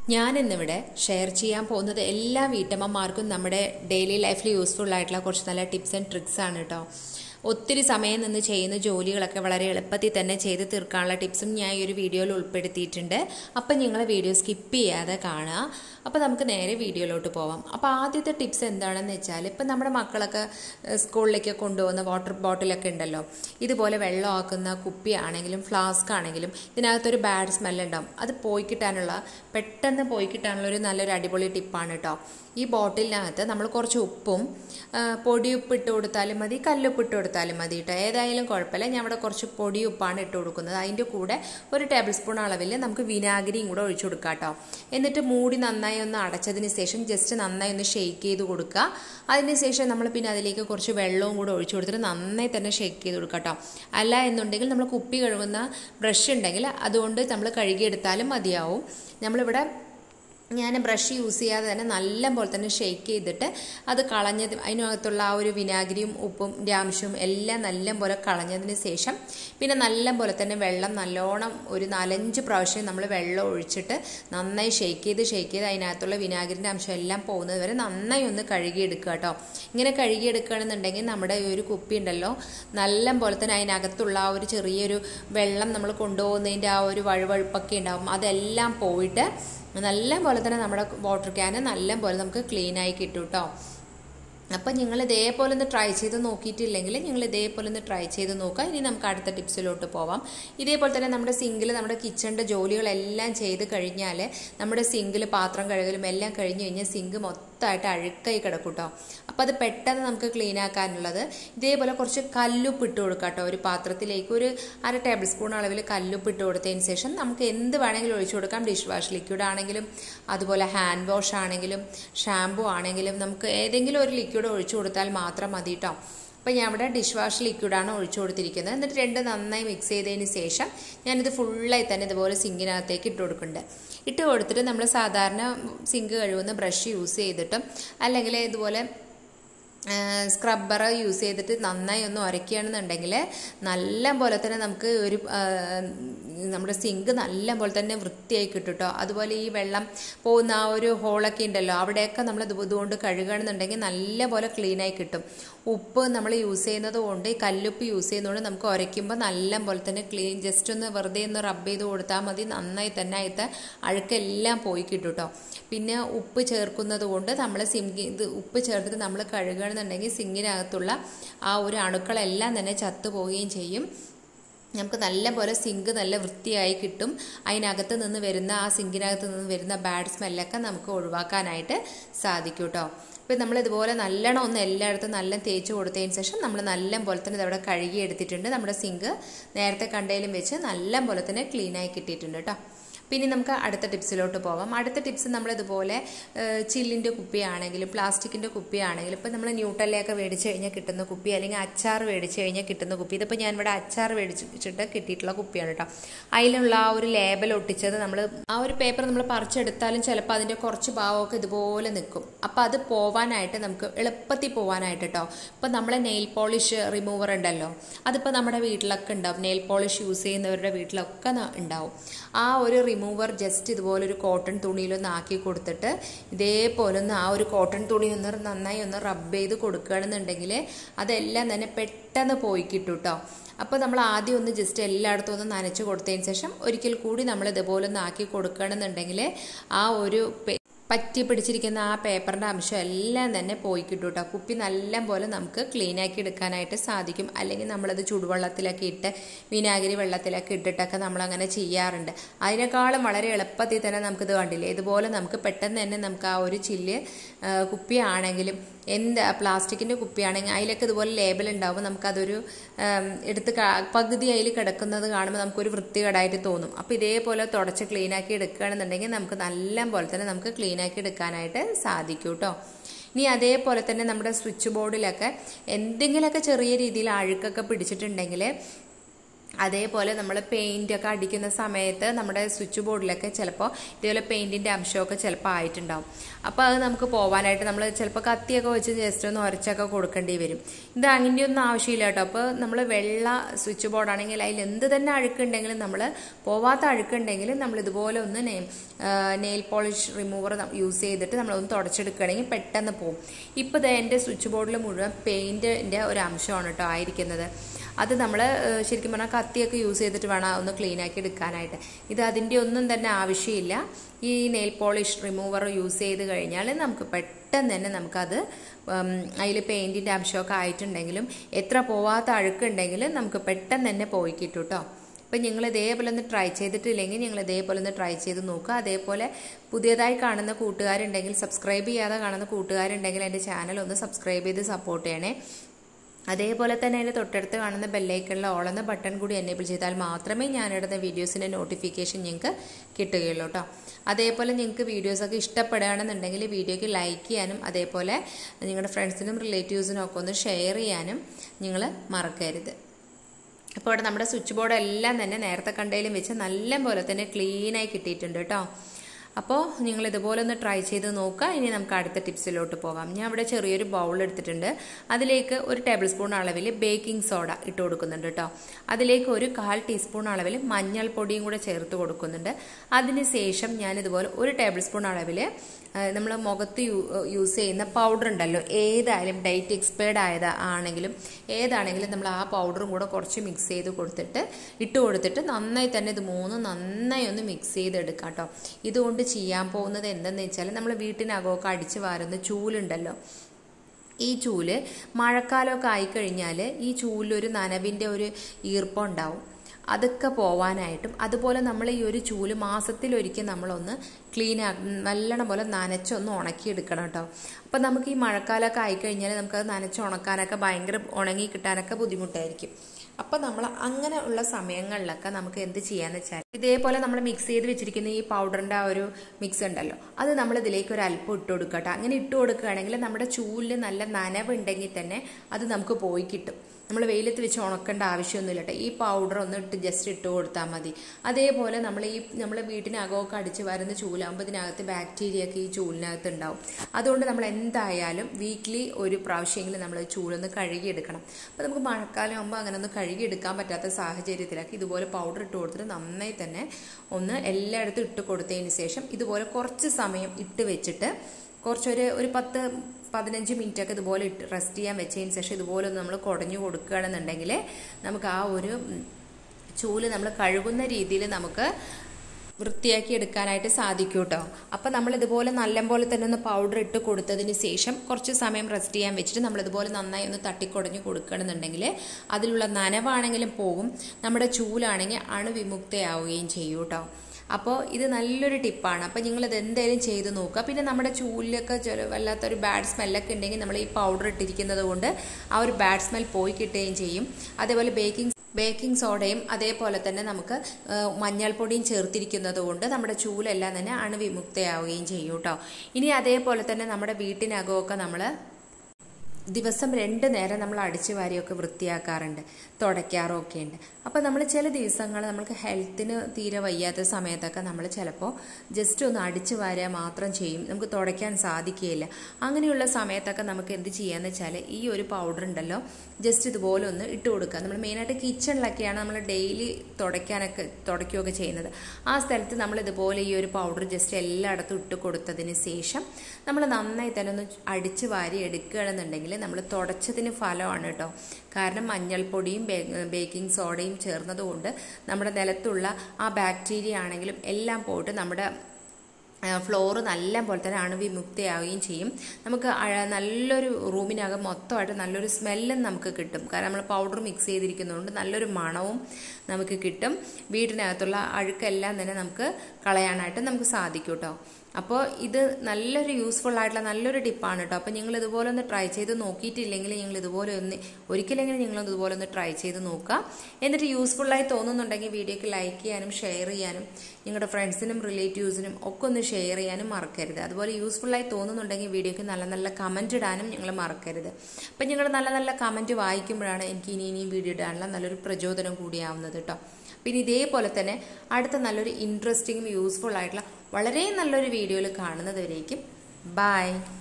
ഞാനിന്നിവിടെ ഷെയർ ചെയ്യാൻ പോകുന്നത് എല്ലാ വീട്ടമ്മമാർക്കും നമ്മുടെ ഡെയിലി ലൈഫിൽ യൂസ്ഫുൾ ആയിട്ടുള്ള കുറച്ച് നല്ല ടിപ്സ് ആൻഡ് ട്രിക്സ് ആണ് കേട്ടോ ഒത്തിരി സമയം നിന്ന് ചെയ്യുന്ന ജോലികളൊക്കെ വളരെ എളുപ്പത്തിൽ തന്നെ ചെയ്ത് തീർക്കാനുള്ള ടിപ്സും ഞാൻ ഈ ഒരു വീഡിയോയിൽ ഉൾപ്പെടുത്തിയിട്ടുണ്ട് അപ്പം നിങ്ങൾ വീഡിയോ സ്കിപ്പ് ചെയ്യാതെ കാണുക അപ്പോൾ നമുക്ക് നേരെ വീഡിയോയിലോട്ട് പോവാം അപ്പോൾ ആദ്യത്തെ ടിപ്സ് എന്താണെന്ന് വെച്ചാൽ ഇപ്പം നമ്മുടെ മക്കളൊക്കെ സ്കൂളിലേക്ക് കൊണ്ടുപോകുന്ന വാട്ടർ ബോട്ടിലൊക്കെ ഉണ്ടല്ലോ ഇതുപോലെ വെള്ളമാക്കുന്ന കുപ്പിയാണെങ്കിലും ഫ്ലാസ്ക് ആണെങ്കിലും ഇതിനകത്തൊരു ബാഡ് സ്മെല്ല് ഉണ്ടാവും അത് പോയി കിട്ടാനുള്ള പെട്ടെന്ന് പോയി കിട്ടാനുള്ള ഒരു നല്ലൊരു അടിപൊളി ടിപ്പാണ് കേട്ടോ ഈ ബോട്ടിലിനകത്ത് നമ്മൾ കുറച്ച് ഉപ്പും പൊടിയുപ്പ് ഇട്ട് കൊടുത്താലും മതി കല്ലുപ്പ് ഇട്ട് കൊടുത്താലും മതി കേട്ടോ ഏതായാലും കുഴപ്പമില്ല ഞാൻ ഇവിടെ കുറച്ച് പൊടിയുപ്പാണ് ഇട്ട് കൊടുക്കുന്നത് അതിൻ്റെ കൂടെ ഒരു ടേബിൾ സ്പൂൺ അളവിൽ നമുക്ക് വിനാഗിരിയും കൂടെ ഒഴിച്ചു കൊടുക്കാം കേട്ടോ എന്നിട്ട് മൂടി നന്നായി ഒന്ന് അടച്ചതിന് ശേഷം ജസ്റ്റ് നന്നായി ഒന്ന് ഷെയ്ക്ക് ചെയ്ത് കൊടുക്കുക അതിന് ശേഷം നമ്മൾ പിന്നെ അതിലേക്ക് കുറച്ച് വെള്ളവും കൂടെ ഒഴിച്ചു കൊടുത്തിട്ട് നന്നായി തന്നെ ഷെയ്ക്ക് ചെയ്ത് കൊടുക്കുക കേട്ടോ അല്ല എന്നുണ്ടെങ്കിൽ നമ്മൾ കുപ്പി കഴുകുന്ന ബ്രഷ് ഉണ്ടെങ്കിൽ അതുകൊണ്ട് നമ്മൾ കഴുകിയെടുത്താലും മതിയാവും നമ്മളിവിടെ ഞാൻ ബ്രഷ് യൂസ് ചെയ്യാതെ തന്നെ നല്ല പോലെ തന്നെ ഷെയ്ക്ക് ചെയ്തിട്ട് അത് കളഞ്ഞത് അതിനകത്തുള്ള ആ ഒരു വിനാഗിരിയും ഉപ്പും രാംശവും എല്ലാം നല്ല പോലെ കളഞ്ഞതിന് ശേഷം പിന്നെ നല്ല പോലെ തന്നെ വെള്ളം നല്ലോണം ഒരു നാലഞ്ച് പ്രാവശ്യം നമ്മൾ വെള്ളം ഒഴിച്ചിട്ട് നന്നായി ഷെയ്ക്ക് ചെയ്ത് ഷെയ്ക്ക് ചെയ്ത് അതിനകത്തുള്ള വിനാഗിരിൻ്റെ അംശം എല്ലാം പോകുന്നത് വരെ നന്നായി ഒന്ന് കഴുകിയെടുക്കുക കേട്ടോ ഇങ്ങനെ കഴുകിയെടുക്കുകയാണെന്നുണ്ടെങ്കിൽ നമ്മുടെ ഈ ഒരു കുപ്പി ഉണ്ടല്ലോ നല്ല പോലെ തന്നെ അതിനകത്തുള്ള ആ ഒരു ചെറിയൊരു വെള്ളം നമ്മൾ കൊണ്ടുപോകുന്നതിൻ്റെ ആ ഒരു വഴുവഴുപ്പൊക്കെ ഉണ്ടാവും അതെല്ലാം പോയിട്ട് നല്ല പോലെ തന്നെ നമ്മുടെ വാട്ടർ ക്യാന് നല്ല പോലെ നമുക്ക് ക്ലീൻ ആയി കിട്ടും കേട്ടോ അപ്പം നിങ്ങൾ ഇതേപോലെ ഒന്ന് ട്രൈ ചെയ്ത് നോക്കിയിട്ടില്ലെങ്കിൽ നിങ്ങൾ ഇതേപോലെ ഒന്ന് ട്രൈ ചെയ്ത് നോക്കുക ഇനി നമുക്ക് അടുത്ത ടിപ്സിലോട്ട് പോവാം ഇതേപോലെ തന്നെ നമ്മുടെ സിങ്കിൽ നമ്മുടെ കിച്ചണിൻ്റെ ജോലികളെല്ലാം ചെയ്ത് കഴിഞ്ഞാൽ നമ്മുടെ സിങ്കിൽ പാത്രം കഴുകലും എല്ലാം കഴിഞ്ഞ് കഴിഞ്ഞാൽ സിങ്ക് മൊത്തമായിട്ട് അഴുക്കായി കിടക്കും കേട്ടോ അപ്പോൾ അത് പെട്ടെന്ന് നമുക്ക് ക്ലീൻ ആക്കാനുള്ളത് ഇതേപോലെ കുറച്ച് കല്ലുപ്പ് ഇട്ട് കൊടുക്കുക കേട്ടോ ഒരു പാത്രത്തിലേക്ക് ഒരു അര ടേബിൾ സ്പൂൺ അളവിൽ കല്ലുപ്പ് ഇട്ട് കൊടുത്തതിന് ശേഷം നമുക്ക് എന്ത് വേണമെങ്കിലും ഒഴിച്ചു കൊടുക്കാം ഡിഷ് വാഷ് ലിക്വിഡ് ആണെങ്കിലും അതുപോലെ ഹാൻഡ് വാഷ് ആണെങ്കിലും ഷാമ്പു ആണെങ്കിലും നമുക്ക് ഏതെങ്കിലും ഒരു ലിക്വിഡ് ഒഴിച്ചു കൊടുത്താൽ മാത്രം മതി കേട്ടോ അപ്പോൾ ഞാൻ ഇവിടെ ഡിഷ് വാഷ് ലിക്വിഡാണ് ഒഴിച്ചു കൊടുത്തിരിക്കുന്നത് എന്നിട്ട് രണ്ട് നന്നായി മിക്സ് ചെയ്തതിന് ശേഷം ഞാനിത് ഫുള്ളായി തന്നെ ഇതുപോലെ സിങ്കിനകത്തേക്ക് ഇട്ട് കൊടുക്കുന്നുണ്ട് ഇട്ട് കൊടുത്തിട്ട് നമ്മൾ സാധാരണ സിങ്ക് കഴുകുന്ന ബ്രഷ് യൂസ് ചെയ്തിട്ടും അല്ലെങ്കിൽ ഇതുപോലെ സ്ക്രബ്ബർ യൂസ് ചെയ്തിട്ട് നന്നായി ഒന്ന് ഉരയ്ക്കുകയാണെന്നുണ്ടെങ്കിൽ നല്ല പോലെ തന്നെ നമുക്ക് ഒരു നമ്മുടെ സിങ്ക് നല്ല പോലെ തന്നെ വൃത്തിയായി കിട്ടും കേട്ടോ അതുപോലെ ഈ വെള്ളം പോകുന്ന ആ ഒരു ഹോളൊക്കെ ഉണ്ടല്ലോ അവിടെയൊക്കെ നമ്മൾ ഇതുകൊണ്ട് കഴുകുകയാണെന്നുണ്ടെങ്കിൽ നല്ല പോലെ ക്ലീനായി കിട്ടും ഉപ്പ് നമ്മൾ യൂസ് ചെയ്യുന്നത് കൊണ്ട് ഈ കല്ലുപ്പ് യൂസ് ചെയ്യുന്നതുകൊണ്ട് നമുക്ക് ഉരയ്ക്കുമ്പോൾ നല്ല പോലെ തന്നെ ക്ലീൻ ജസ്റ്റ് ഒന്ന് വെറുതെ ഒന്ന് റബ്ബ് ചെയ്ത് കൊടുത്താൽ മതി നന്നായി തന്നെ അതിലത്തെ അഴുക്കെല്ലാം പോയി കിട്ടും കേട്ടോ പിന്നെ ഉപ്പ് ചേർക്കുന്നത് കൊണ്ട് നമ്മൾ സിങ്കി ഇത് ഉപ്പ് ചേർത്തിട്ട് നമ്മൾ കഴുകുകയാണെന്നുണ്ടെങ്കിൽ സിങ്കിനകത്തുള്ള ആ ഒരു അണുക്കളെല്ലാം തന്നെ ചത്തുപോവുകയും ചെയ്യും നമുക്ക് നല്ല പോലെ സിങ്ക് നല്ല വൃത്തിയായി കിട്ടും അതിനകത്ത് നിന്ന് വരുന്ന ആ സിങ്കിനകത്ത് നിന്ന് വരുന്ന ബാഡ് സ്മെല്ലൊക്കെ നമുക്ക് ഒഴിവാക്കാനായിട്ട് സാധിക്കും കേട്ടോ അപ്പോൾ നമ്മൾ ഇതുപോലെ നല്ലോണം ഒന്ന് എല്ലായിടത്തും നല്ല തേച്ച് കൊടുത്തതിന് ശേഷം നമ്മൾ നല്ല പോലെ തന്നെ ഇതവിടെ കഴുകി എടുത്തിട്ടുണ്ട് നമ്മുടെ സിങ്ക് നേരത്തെ കണ്ടയിലും വെച്ച് നല്ല പോലെ തന്നെ ക്ലീനായി കിട്ടിയിട്ടുണ്ട് കേട്ടോ പിന്നെ നമുക്ക് അടുത്ത ടിപ്സിലോട്ട് പോവാം അടുത്ത ടിപ്സ് നമ്മൾ ഇതുപോലെ ചില്ലിൻ്റെ കുപ്പിയാണെങ്കിലും പ്ലാസ്റ്റിക്കിൻ്റെ കുപ്പിയാണെങ്കിലും ഇപ്പം നമ്മൾ ന്യൂട്ടലിയൊക്കെ മേടിച്ച് കഴിഞ്ഞാൽ കിട്ടുന്ന കുപ്പി അല്ലെങ്കിൽ അച്ചാർ മേടിച്ച് കഴിഞ്ഞാൽ കിട്ടുന്ന കുപ്പി ഇതിപ്പോൾ ഞാൻ ഇവിടെ അച്ചാർ മേടിച്ചിട്ട് കിട്ടിയിട്ടുള്ള കുപ്പിയാണ് കേട്ടോ അതിലുള്ള ആ ഒരു ലേബൽ ഒട്ടിച്ചത് നമ്മൾ ആ ഒരു പേപ്പർ നമ്മൾ പറിച്ചെടുത്താലും ചിലപ്പോൾ അതിൻ്റെ കുറച്ച് ഭാവമൊക്കെ ഇതുപോലെ നിൽക്കും അപ്പോൾ അത് പോവാനായിട്ട് നമുക്ക് എളുപ്പത്തിൽ പോവാനായിട്ട് കേട്ടോ ഇപ്പം നമ്മളെ നെയിൽ പോളിഷ് റിമൂവർ ഉണ്ടല്ലോ അതിപ്പോൾ നമ്മുടെ വീട്ടിലൊക്കെ ഉണ്ടാവും നെയിൽ പോളിഷ് യൂസ് ചെയ്യുന്നവരുടെ വീട്ടിലൊക്കെ ഉണ്ടാവും ആ ഒരു റിമൂവർ ജസ്റ്റ് ഇതുപോലെ ഒരു കോട്ടൺ തുണിയിലൊന്ന് ആക്കി കൊടുത്തിട്ട് ഇതേപോലെ ഒന്ന് ആ ഒരു കോട്ടൺ തുണി ഒന്ന് നന്നായി ഒന്ന് റബ്ബ് ചെയ്ത് കൊടുക്കുകയാണെന്നുണ്ടെങ്കിൽ അതെല്ലാം തന്നെ പെട്ടെന്ന് പോയി കിട്ടും കേട്ടോ അപ്പോൾ നമ്മൾ ആദ്യം ഒന്ന് ജസ്റ്റ് എല്ലായിടത്തും ഒന്ന് നനച്ച് കൊടുത്തതിന് ശേഷം ഒരിക്കൽ കൂടി നമ്മൾ ഇതുപോലെ ഒന്ന് ആക്കി കൊടുക്കുകയാണെന്നുണ്ടെങ്കിൽ ആ ഒരു പറ്റി പിടിച്ചിരിക്കുന്ന ആ പേപ്പറിൻ്റെ അംശം എല്ലാം തന്നെ പോയി കിട്ടും കേട്ടോ കുപ്പി നല്ല പോലെ നമുക്ക് ക്ലീൻ ആക്കി എടുക്കാനായിട്ട് സാധിക്കും അല്ലെങ്കിൽ നമ്മളത് ചുടുവെള്ളത്തിലൊക്കെ ഇട്ട് വിനാഗിരി വെള്ളത്തിലൊക്കെ ഇട്ടിട്ടൊക്കെ നമ്മളങ്ങനെ ചെയ്യാറുണ്ട് അതിനേക്കാളും വളരെ എളുപ്പത്തിൽ തന്നെ നമുക്കിത് കണ്ടില്ലേ ഇതുപോലെ നമുക്ക് പെട്ടെന്ന് തന്നെ നമുക്ക് ആ ഒരു ചില്ല് കുപ്പിയാണെങ്കിലും എന്ത് പ്ലാസ്റ്റിക്കിൻ്റെ കുപ്പിയാണെങ്കിൽ അതിലൊക്കെ ഇതുപോലെ ലേബൽ ഉണ്ടാവും നമുക്കതൊരു എടുത്ത് പകുതി അതിൽ കിടക്കുന്നത് കാണുമ്പോൾ നമുക്കൊരു വൃത്തികേടായിട്ട് തോന്നും അപ്പോൾ ഇതേപോലെ തുടച്ച് ക്ലീനാക്കി എടുക്കുകയാണെന്നുണ്ടെങ്കിൽ നമുക്ക് നല്ല പോലെ തന്നെ നമുക്ക് ക്ലീനാക്കി എടുക്കാനായിട്ട് സാധിക്കും കേട്ടോ ഇനി അതേപോലെ തന്നെ നമ്മുടെ സ്വിച്ച് ബോർഡിലൊക്കെ എന്തെങ്കിലുമൊക്കെ ചെറിയ രീതിയിൽ അഴുക്കൊക്കെ പിടിച്ചിട്ടുണ്ടെങ്കിൽ അതേപോലെ നമ്മൾ പെയിന്റ് ഒക്കെ അടിക്കുന്ന സമയത്ത് നമ്മുടെ സ്വിച്ച് ബോർഡിലൊക്കെ ചിലപ്പോൾ ഇതേപോലെ പെയിന്റിന്റെ അംശമൊക്കെ ചിലപ്പോൾ ആയിട്ടുണ്ടാവും അപ്പോൾ അത് നമുക്ക് പോവാനായിട്ട് നമ്മൾ ചിലപ്പോൾ കത്തിയൊക്കെ വെച്ച് ജസ്റ്റ് ഒന്ന് ഉരച്ചൊക്കെ കൊടുക്കേണ്ടി വരും ഇത് അങ്ങനെയൊന്നും ആവശ്യമില്ല കേട്ടോ അപ്പോൾ നമ്മൾ വെള്ള സ്വിച്ച് ബോർഡ് ആണെങ്കിൽ അതിൽ എന്ത് തന്നെ അഴുക്കുണ്ടെങ്കിലും നമ്മൾ പോവാത്ത അഴുക്കുണ്ടെങ്കിൽ നമ്മൾ ഇതുപോലെ ഒന്ന് നെയിൽ പോളിഷ് റിമൂവർ യൂസ് ചെയ്തിട്ട് നമ്മളൊന്ന് തുടച്ചെടുക്കുകയാണെങ്കിൽ പെട്ടെന്ന് പോകും ഇപ്പോൾ എൻ്റെ സ്വിച്ച് ബോർഡിൽ മുഴുവൻ പെയിന്റിന്റെ ഒരു അംശമാണ് കേട്ടോ ആയിരിക്കുന്നത് അത് നമ്മൾ ശരിക്കും പറഞ്ഞാൽ കത്തിയൊക്കെ യൂസ് ചെയ്തിട്ട് വേണം ഒന്ന് ക്ലീൻ ആക്കി എടുക്കാനായിട്ട് ഇത് അതിൻ്റെ ഒന്നും തന്നെ ആവശ്യമില്ല ഈ നെയിൽ പോളിഷ് റിമൂവർ യൂസ് ചെയ്ത് കഴിഞ്ഞാൽ നമുക്ക് പെട്ടെന്ന് തന്നെ നമുക്കത് അതിൽ പെയിൻറ്റിൻ്റെ അംശമൊക്കെ ആയിട്ടുണ്ടെങ്കിലും എത്ര പോവാത്ത അഴുക്കുണ്ടെങ്കിലും നമുക്ക് പെട്ടെന്ന് തന്നെ പോയി കിട്ടും കേട്ടോ അപ്പം നിങ്ങൾ ഇതേപോലെ ഒന്ന് ട്രൈ ചെയ്തിട്ടില്ലെങ്കിൽ നിങ്ങൾ ഇതേപോലെ ഒന്ന് ട്രൈ ചെയ്ത് നോക്കുക അതേപോലെ പുതിയതായി കാണുന്ന കൂട്ടുകാരുണ്ടെങ്കിൽ സബ്സ്ക്രൈബ് ചെയ്യാതെ കാണുന്ന കൂട്ടുകാരുണ്ടെങ്കിൽ എൻ്റെ ചാനൽ ഒന്ന് സബ്സ്ക്രൈബ് ചെയ്ത് സപ്പോർട്ട് ചെയ്യണേ അതേപോലെ തന്നെ അതിൻ്റെ തൊട്ടടുത്ത് കാണുന്ന ബെല്ലൈക്കണിൽ ഓളെന്ന ബട്ടൺ കൂടി എനേബിൾ ചെയ്താൽ മാത്രമേ ഞാനിടുന്ന വീഡിയോസിൻ്റെ നോട്ടിഫിക്കേഷൻ നിങ്ങൾക്ക് കിട്ടുകയുള്ളൂ കേട്ടോ അതേപോലെ നിങ്ങൾക്ക് വീഡിയോസൊക്കെ ഇഷ്ടപ്പെടുകയാണെന്നുണ്ടെങ്കിൽ വീഡിയോയ്ക്ക് ലൈക്ക് ചെയ്യാനും അതേപോലെ നിങ്ങളുടെ ഫ്രണ്ട്സിനും റിലേറ്റീവ്സിനും ഒക്കെ ഒന്ന് ഷെയർ ചെയ്യാനും നിങ്ങൾ മറക്കരുത് അപ്പോൾ ഇവിടെ നമ്മുടെ സ്വിച്ച് ബോർഡ് എല്ലാം തന്നെ നേരത്തെ കണ്ടതിലും വെച്ച് നല്ല പോലെ തന്നെ ക്ലീനായി കിട്ടിയിട്ടുണ്ട് കേട്ടോ അപ്പോൾ നിങ്ങൾ ഇതുപോലെ ഒന്ന് ട്രൈ ചെയ്ത് നോക്കുക ഇനി നമുക്ക് അടുത്ത ടിപ്സിലോട്ട് പോകാം ഞാൻ ഇവിടെ ചെറിയൊരു ബൗൾ എടുത്തിട്ടുണ്ട് അതിലേക്ക് ഒരു ടേബിൾ സ്പൂൺ അളവിൽ ബേക്കിംഗ് സോഡ ഇട്ട് കൊടുക്കുന്നുണ്ട് കേട്ടോ അതിലേക്ക് ഒരു കാൽ ടീസ്പൂൺ അളവിൽ മഞ്ഞൾപ്പൊടിയും കൂടെ ചേർത്ത് കൊടുക്കുന്നുണ്ട് അതിന് ശേഷം ഞാൻ ഇതുപോലെ ഒരു ടേബിൾ സ്പൂൺ അളവിൽ നമ്മൾ മുഖത്ത് യൂസ് ചെയ്യുന്ന പൗഡർ ഉണ്ടല്ലോ ഏതായാലും ഡേറ്റ് എക്സ്പയർഡ് ആയത് ആണെങ്കിലും ഏതാണെങ്കിലും നമ്മൾ ആ പൗഡറും കൂടെ കുറച്ച് മിക്സ് ചെയ്ത് കൊടുത്തിട്ട് ഇട്ട് കൊടുത്തിട്ട് നന്നായി തന്നെ ഇത് മൂന്നും നന്നായി ഒന്ന് മിക്സ് ചെയ്തെടുക്കാം കേട്ടോ ഇതുകൊണ്ട് ചെയ്യാൻ പോകുന്നത് എന്തെന്ന് വെച്ചാൽ നമ്മൾ വീട്ടിനകമൊക്കെ അടിച്ച് വാരുന്ന ചൂലുണ്ടല്ലോ ഈ ചൂല് മഴക്കാലമൊക്കെ ആയിക്കഴിഞ്ഞാൽ ഈ ചൂലിലൊരു നനവിൻ്റെ ഒരു ഈർപ്പം ഉണ്ടാവും അതൊക്കെ പോവാനായിട്ടും അതുപോലെ നമ്മൾ ഈ ഒരു ചൂല് മാസത്തിലൊരിക്കൽ നമ്മളൊന്ന് ക്ലീൻ ആക്കി നല്ലോണം പോലെ നനച്ചൊന്ന് ഉണക്കിയെടുക്കണം കേട്ടോ അപ്പം നമുക്ക് ഈ മഴക്കാലമൊക്കെ ആയിക്കഴിഞ്ഞാൽ നമുക്കത് നനച്ച് ഉണക്കാനൊക്കെ ഭയങ്കര ഉണങ്ങി കിട്ടാനൊക്കെ ബുദ്ധിമുട്ടായിരിക്കും അപ്പം നമ്മൾ അങ്ങനെ ഉള്ള സമയങ്ങളിലൊക്കെ നമുക്ക് എന്ത് ചെയ്യാന്ന് വെച്ചാൽ ഇതേപോലെ നമ്മൾ മിക്സ് ചെയ്ത് വെച്ചിരിക്കുന്ന ഈ പൗഡറിൻ്റെ ആ ഒരു മിക്സ് ഉണ്ടല്ലോ അത് നമ്മൾ ഇതിലേക്ക് ഒരു അല്പം ഇട്ട് കൊടുക്കട്ടെ അങ്ങനെ ഇട്ട് കൊടുക്കുകയാണെങ്കിൽ നമ്മുടെ ചൂലിൽ നല്ല നനവുണ്ടെങ്കിൽ തന്നെ അത് നമുക്ക് പോയി കിട്ടും നമ്മൾ വെയിലത്ത് വെച്ച് ഉണക്കേണ്ട ആവശ്യമൊന്നുമില്ല കേട്ടോ ഈ പൗഡർ ഒന്ന് ഇട്ട് ജസ്റ്റ് ഇട്ട് കൊടുത്താൽ മതി അതേപോലെ നമ്മൾ ഈ നമ്മളെ വീട്ടിനകമൊക്കെ അടിച്ച് വരുന്ന ചൂലാകുമ്പോൾ ഇതിനകത്ത് ബാക്ടീരിയ ഒക്കെ ഈ ചൂലിനകത്ത് ഉണ്ടാവും അതുകൊണ്ട് നമ്മൾ എന്തായാലും വീക്ക്ലി ഒരു പ്രാവശ്യമെങ്കിലും നമ്മൾ ചൂലൊന്ന് കഴുകിയെടുക്കണം അപ്പോൾ നമുക്ക് മഴക്കാലം ആകുമ്പോൾ അങ്ങനെ ഒന്ന് കഴുകിയെടുക്കാൻ പറ്റാത്ത സാഹചര്യത്തിലൊക്കെ ഇതുപോലെ പൗഡർ ഇട്ട് കൊടുത്തിട്ട് നന്നായി തന്നെ ഒന്ന് എല്ലായിടത്തും ഇട്ട് കൊടുത്തതിന് ശേഷം ഇതുപോലെ കുറച്ച് സമയം ഇട്ട് വെച്ചിട്ട് കുറച്ചൊരു ഒരു പത്ത് പതിനഞ്ച് മിനിറ്റ് ഒക്കെ ഇതുപോലെ ഇട്ട് റെസ്റ്റ് ചെയ്യാൻ വെച്ചതിന് ശേഷം ഇതുപോലെ ഒന്ന് നമ്മൾ കുടഞ്ഞു കൊടുക്കുകയാണെന്നുണ്ടെങ്കിൽ നമുക്ക് ആ ഒരു ചൂല് നമ്മൾ കഴുകുന്ന രീതിയിൽ നമുക്ക് വൃത്തിയാക്കി എടുക്കാനായിട്ട് സാധിക്കും കേട്ടോ അപ്പം നമ്മൾ ഇതുപോലെ നല്ലപോലെ തന്നെ ഒന്ന് പൗഡർ ഇട്ട് കൊടുത്തതിന് ശേഷം കുറച്ച് സമയം റെസ്റ്റ് ചെയ്യാൻ വെച്ചിട്ട് നമ്മൾ ഇതുപോലെ നന്നായി ഒന്ന് തട്ടിക്കുടഞ്ഞ് കൊടുക്കണമെന്നുണ്ടെങ്കിൽ അതിലുള്ള നനവാണെങ്കിലും പോകും നമ്മുടെ ചൂലാണെങ്കിൽ അണുവിമുക്തയാവുകയും ചെയ്യും കേട്ടോ അപ്പോൾ ഇത് നല്ലൊരു ടിപ്പാണ് അപ്പോൾ നിങ്ങൾ ഇത് എന്തായാലും ചെയ്ത് നോക്കുക പിന്നെ നമ്മുടെ ചൂലിലൊക്കെ ചില വല്ലാത്തൊരു ബാഡ് സ്മെല്ലൊക്കെ ഉണ്ടെങ്കിൽ നമ്മൾ ഈ പൗഡർ ഇട്ടിരിക്കുന്നത് കൊണ്ട് ആ ഒരു ബാഡ് സ്മെൽ പോയി കിട്ടുകയും ചെയ്യും അതേപോലെ ബേക്കിംഗ് ബേക്കിംഗ് സോഡയും അതേപോലെ തന്നെ നമുക്ക് മഞ്ഞൾപ്പൊടിയും ചേർത്തിരിക്കുന്നത് കൊണ്ട് നമ്മുടെ ചൂലെല്ലാം തന്നെ അണുവിമുക്തയാവുകയും ചെയ്യും കേട്ടോ ഇനി അതേപോലെ തന്നെ നമ്മുടെ വീട്ടിനകമൊക്കെ നമ്മൾ ദിവസം രണ്ട് നേരം നമ്മൾ അടിച്ചു വാരിയൊക്കെ വൃത്തിയാക്കാറുണ്ട് തുടയ്ക്കാറൊക്കെ ഉണ്ട് അപ്പോൾ നമ്മൾ ചില ദിവസങ്ങൾ നമുക്ക് ഹെൽത്തിന് തീരെ വയ്യാത്ത സമയത്തൊക്കെ നമ്മൾ ചിലപ്പോൾ ജസ്റ്റ് ഒന്ന് അടിച്ചു വാരുക മാത്രം ചെയ്യും നമുക്ക് തുടയ്ക്കാൻ സാധിക്കുകയില്ല അങ്ങനെയുള്ള സമയത്തൊക്കെ നമുക്ക് എന്ത് ചെയ്യാന്ന് വെച്ചാൽ ഈ ഒരു പൗഡർ ഉണ്ടല്ലോ ജസ്റ്റ് ഇതുപോലെ ഒന്ന് ഇട്ട് കൊടുക്കുക നമ്മൾ മെയിനായിട്ട് കിച്ചണിലൊക്കെയാണ് നമ്മൾ ഡെയിലി തുടയ്ക്കാനൊക്കെ തുടയ്ക്കുകയൊക്കെ ചെയ്യുന്നത് ആ സ്ഥലത്ത് നമ്മൾ ഇതുപോലെ ഈ ഒരു പൗഡർ ജസ്റ്റ് എല്ലായിടത്തും ഇട്ട് കൊടുത്തതിന് ശേഷം നമ്മൾ നന്നായി തന്നെ ഒന്ന് അടിച്ചു വാരി എടുക്കുകയാണെന്നുണ്ടെങ്കിൽ നമ്മൾ തുടച്ചതിന് ഫലമാണ് കേട്ടോ കാരണം മഞ്ഞൾപ്പൊടിയും ബേക്കിംഗ് സോഡയും ചേർന്നതുകൊണ്ട് നമ്മുടെ നിലത്തുള്ള ആ ബാക്ടീരിയ ആണെങ്കിലും എല്ലാം പോയിട്ട് നമ്മുടെ ഫ്ലോറ് നല്ല പോലെ തന്നെ അണുവിമുക്തയാവുകയും ചെയ്യും നമുക്ക് നല്ലൊരു റൂമിനകം മൊത്തമായിട്ട് നല്ലൊരു സ്മെല്ലും നമുക്ക് കിട്ടും കാരണം നമ്മൾ പൗഡർ മിക്സ് ചെയ്തിരിക്കുന്നതുകൊണ്ട് നല്ലൊരു മണവും നമുക്ക് കിട്ടും വീട്ടിനകത്തുള്ള അഴുക്കെല്ലാം തന്നെ നമുക്ക് കളയാനായിട്ട് നമുക്ക് സാധിക്കും കേട്ടോ അപ്പോൾ ഇത് നല്ലൊരു യൂസ്ഫുൾ ആയിട്ടുള്ള നല്ലൊരു ടിപ്പാണ് കേട്ടോ അപ്പോൾ നിങ്ങൾ ഇതുപോലെ ഒന്ന് ട്രൈ ചെയ്ത് നോക്കിയിട്ടില്ലെങ്കിൽ നിങ്ങൾ ഇതുപോലെ ഒന്ന് ഒരിക്കലെങ്കിലും നിങ്ങൾ ഇതുപോലെ ഒന്ന് ട്രൈ ചെയ്ത് നോക്കുക എന്നിട്ട് യൂസ്ഫുള്ളായി തോന്നുന്നുണ്ടെങ്കിൽ വീഡിയോക്ക് ലൈക്ക് ചെയ്യാനും ഷെയർ ചെയ്യാനും നിങ്ങളുടെ ഫ്രണ്ട്സിനും റിലേറ്റീവ്സിനും ഒക്കെ ഒന്ന് ഷെയർ ചെയ്യാനും മറക്കരുത് അതുപോലെ യൂസ്ഫുള്ളായി തോന്നുന്നുണ്ടെങ്കിൽ വീഡിയോക്ക് നല്ല നല്ല കമൻറ്റ് ഇടാനും നിങ്ങൾ മറക്കരുത് അപ്പം നിങ്ങളുടെ നല്ല നല്ല കമൻറ്റ് വായിക്കുമ്പോഴാണ് എനിക്ക് ഇനി ഇനിയും വീഡിയോ ഇടാനുള്ള നല്ലൊരു പ്രചോദനം കൂടിയാവുന്നത് കേട്ടോ പിന്നെ ഇതേപോലെ തന്നെ അടുത്ത നല്ലൊരു ഇൻട്രസ്റ്റിംഗും യൂസ്ഫുൾ ആയിട്ടുള്ള വളരെ നല്ലൊരു വീഡിയോയിൽ കാണുന്നത് വരേക്കും ബൈ